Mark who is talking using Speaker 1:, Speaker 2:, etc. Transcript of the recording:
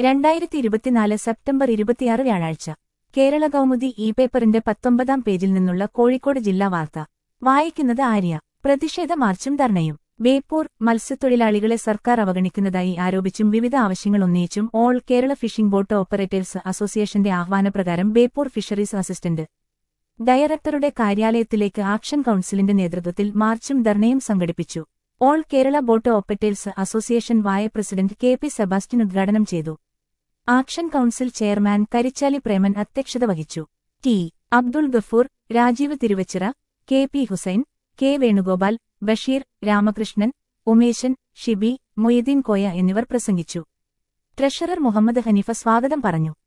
Speaker 1: രണ്ടായിരത്തി ഇരുപത്തിനാല് സെപ്റ്റംബർ ഇരുപത്തിയാറ് വ്യാഴാഴ്ച കേരള കൗമുദി ഇ പേപ്പറിന്റെ പത്തൊമ്പതാം പേജിൽ നിന്നുള്ള കോഴിക്കോട് ജില്ലാ വാർത്ത വായിക്കുന്നത് ആര്യ പ്രതിഷേധ മാർച്ചും ധർണയും ബേപ്പൂർ മത്സ്യത്തൊഴിലാളികളെ സർക്കാർ അവഗണിക്കുന്നതായി ആരോപിച്ചും വിവിധ ആവശ്യങ്ങൾ ഉന്നയിച്ചും all Kerala fishing boat operators അസോസിയേഷന്റെ ആഹ്വാനപ്രകാരം ബേപ്പൂർ ഫിഷറീസ് അസിസ്റ്റന്റ് ഡയറക്ടറുടെ കാര്യാലയത്തിലേക്ക് ആക്ഷൻ കൌൺസിലിന്റെ നേതൃത്വത്തിൽ മാർച്ചും ധർണയും സംഘടിപ്പിച്ചു all Kerala boat operators association വായ പ്രസിഡന്റ് കെ പി സെബാസ്റ്റ്യൻ ഉദ്ഘാടനം ചെയ്തു action council chairman Karichali Preman അധ്യക്ഷത വഹിച്ചു T Abdul Gafoor Rajeev Thiruvachira K P Hussain K Venugopal Basheer Ramakrishnan Umesan Shibi Moideen Koya എന്നിവർ പ്രസംഗിച്ചു ട്രഷറർ മുഹമ്മദ് ഹനീഫ സ്വാഗതം പറഞ്ഞു